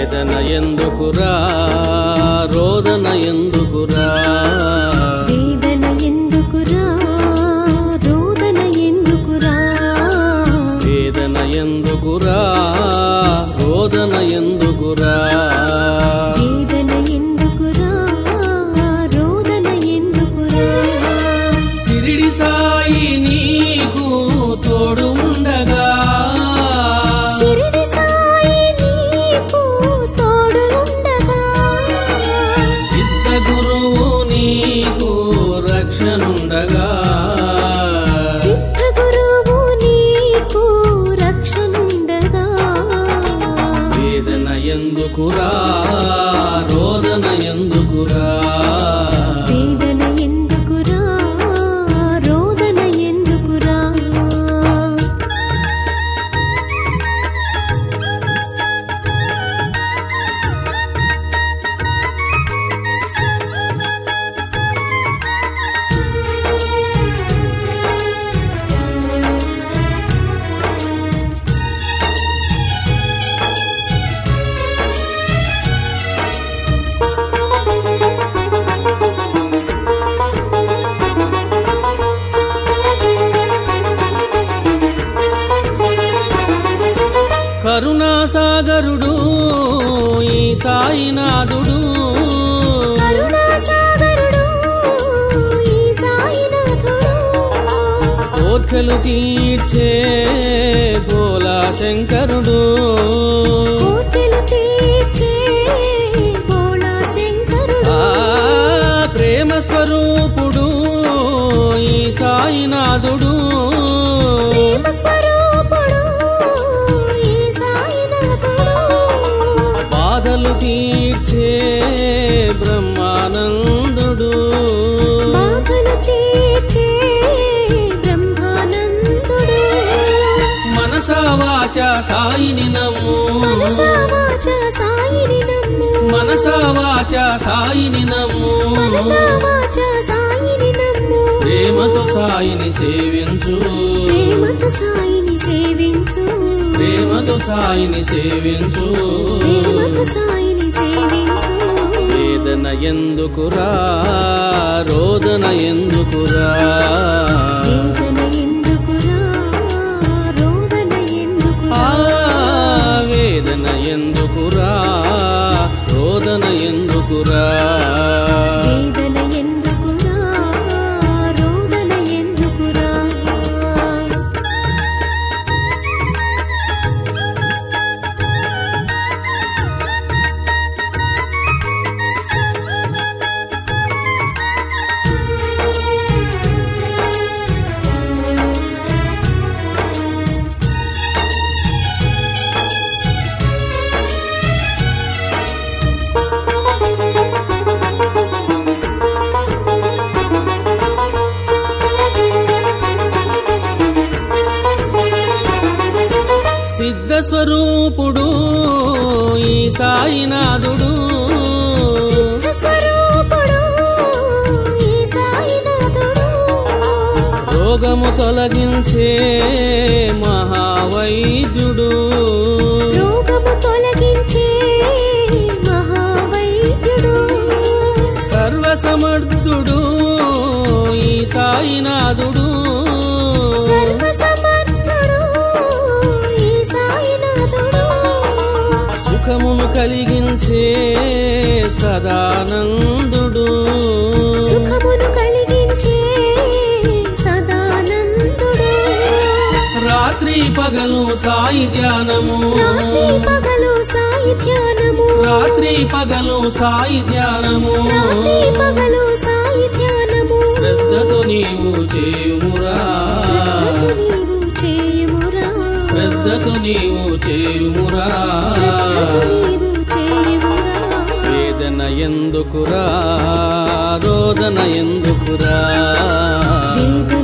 వేదన ఎందుకురా రోదన ఎందుకురా వేదన ఎందుకురా రోదన ఎందుకురా వేదన ఎందుకురా రోదన ఎందుకురా వేదన ఎందుకురా రోదన ఎందుకురా సిరిడి సాయి నీకు తోడు ఉండగా షిరిడి సాయి నీకు తోడు ఉండగా సిద్ధ గురువు నీకు రక్షణుండగా సిద్ధ గురువు నీకు రక్షణుండగా వేదన ఎందుకురా రోదన ఎందుకురా వేదన ఎందుకురా రోదన ఎందుకురా కరుణాసాగరుడు ఈ సాయినాథుడు కరుణా సాగరుడు ఈ సాయినాథుడు కోర్కెలు తీర్చే బోలా శంకరుడు కోటెలు తీర్చే బోళా శంకరుడు ఆ ప్రేమ స్వరూపుడు ఈ సాయినాథుడు ప్రేమ స్వరూపుడు ఈ సాయినాథుడు బాధలు తీర్చే బ్రహ్మానందుడు బాధలు తీర్చే బ్రహ్మానందుడు మనసా వాచ సాయిని నమ్ము మనసా వాచ సాయిని నమ్ము మనసా వాచ సాయిని నమ్ము మనసా వాచ సాయిని నమ్ము ప్రేమతో సాయిని సేవించు ప్రేమతో సాయిని సేవించు ప్రేమతో సాయిని సేవించు ప్రేమతో సాయిని సేవించు వేదన ఎందుకురా రోదన ఎందుకురా వేదన ఎందుకురా రోదన ఎందుకురా ఆ వేదన ఎందుకురా రోదన ఎందుకురా వేదన ఎందుకురా రోదన ఎందుకురా సిద్ధ స్వరూపుడు ఈ సాయినాథుడు స్వరూపుడు ఈ సాయినాథుడు రోగము తొలగించే మహావైద్యుడు రోగము తొలగించే మహావైద్యుడు సర్వసమర్థుడు ఈ సాయినాథుడు సర్వసమర్థుడు ఈ సాయినాథుడు సుఖమును కలిగించే సదానందుడు సుఖమును కలిగించే సదానందుడు రాత్రి పగలు సాయి ధ్యానము రాత్రి పగలు సాయి ధ్యానము రాత్రి పగలు సాయి ధ్యానము రాత్రి పగలు సాయి ధ్యానము శ్రద్ధతో నీవు చేయుమురా శ్రద్ధతో నీవు చేయుమురా శ్రద్ధతో నీవు చేయుమురా శ్రద్ధతో నీవు చేయుమురా వేదన ఎందుకురా రోదన ఎందుకురా వేదన